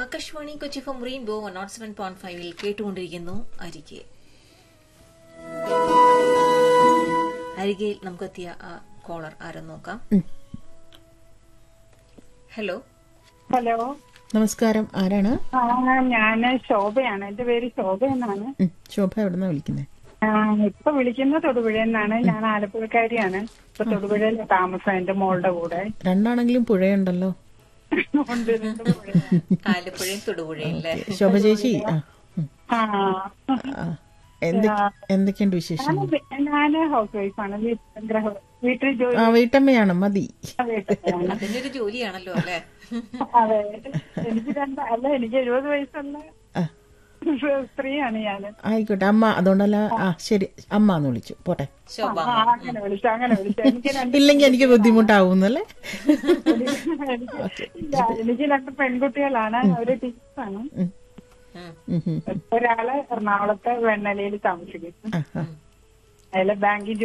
Akashvani Kochi from rainbow one nought seven point ഫൈവിൽ കേട്ടുകൊണ്ടിരിക്കുന്നു അരികെ അരികയിൽ നമുക്കെത്തിയ ആ കോളർ ആരെന്ന് നോക്കാം ഹലോ ഹലോ നമസ്കാരം ആരാണ് ആ ഞാന് ശോഭയാണ് എന്റെ പേര് ശോഭ എന്നാണ് ഉം, ശോഭ എവിടുന്നാ വിളിക്കുന്നത് ആ, ഇപ്പൊ വിളിക്കുന്ന തൊടുപുഴ എന്നാണ് ഞാൻ ആലപ്പുഴക്കാരിയാണ് ഇപ്പൊ തൊടുപുഴയിൽ താമസം എന്റെ മോളുടെ കൂടെ രണ്ടാണെങ്കിലും പുഴയുണ്ടല്ലോ ഉണ്ട് രണ്ട് പുഴയാണ്. ആലപ്പുഴയും തൊടുപുഴയും അല്ലേ ശോഭ ചേച്ചി ആ ഉം, ആ ആ. എന്തൊ- എന്തൊക്കെയുണ്ട് വിശേഷം ഞാന് ഞാന് ഹൗസ് വൈഫാണ് വീ- ഗ്രഹ വീട്ടിൽ ജോലി ആ വീട്ടമ്മയാണ് മതി വീട്ടിലാണ്. അതിന്റെ ഒരു ജോലിയാണല്ലോ അല്ലേ അതെ എനിക്ക് രണ്ട് അല്ല എനിക്ക് എഴുപത് വയസ്സുള്ള ആ, സ്ത്രീയാണ് ഞാന് ആയിക്കോട്ടെ അമ്മ അതുകൊണ്ടല്ല ആ ശരി അമ്മ എന്ന് വിളിച്ചു പോട്ടെ ശോഭ ആ അങ്ങനെ വിളിച്ചു അങ്ങനെ വിളിച്ചു എനിക്ക് രണ്ട് ഇല്ലെങ്കിൽ എനിക്ക് ബുദ്ധിമുട്ടാവുന്നല്ലേ എനിക്ക് ഇല്ല, എനിക്ക് രണ്ട് പെൺകുട്ടികളാണ് അവര് ടീച്ചറാണ് ഉം, ഉം. ഉം, ഉം. ഒരാള് എറണാകുളത്തെ വെണ്ണലയിൽ താമസിക്കുന്നു ആ, ആ. അതിലെ ബാങ്കിൽ